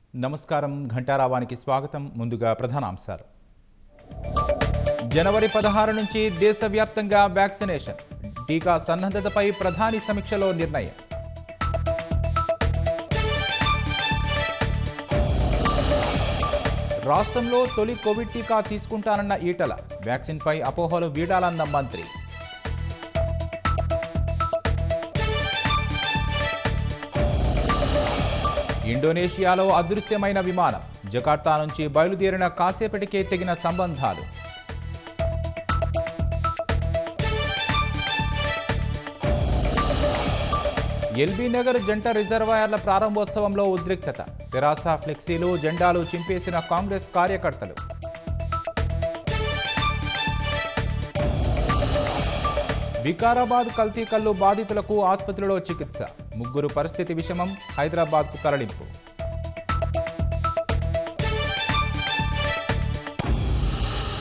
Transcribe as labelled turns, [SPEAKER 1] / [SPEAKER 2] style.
[SPEAKER 1] నమస్కారం ఘంటారావానికి స్వాగతం ముందుగా ప్రధానాంశాలు జనవరి పదహారు నుంచి దేశవ్యాప్తంగా వ్యాక్సినేషన్ టీకా సన్నద్ధతపై ప్రధాని సమీక్షలో నిర్ణయం రాష్ట్రంలో తొలి కోవిడ్ టీకా తీసుకుంటానన్న ఈటల వ్యాక్సిన్పై అపోహలు వీడాలన్న మంత్రి ఇండోనేషియాలో అదృశ్యమైన విమానం జకార్తా నుంచి బయలుదేరిన కాసేపటికే తెగిన సంబంధాలు ఎల్బీ నగర్ జంట రిజర్వాయర్ల ప్రారంభోత్సవంలో ఉద్రిక్తత తెరాస ఫ్లెక్సీలు జెండాలు చింపేసిన కాంగ్రెస్ కార్యకర్తలు వికారాబాద్ కల్తీ కల్లు బాధితులకు ఆసుపత్రిలో చికిత్స ముగ్గురు పరిస్థితి విషమం హైదరాబాద్కు తరలింపు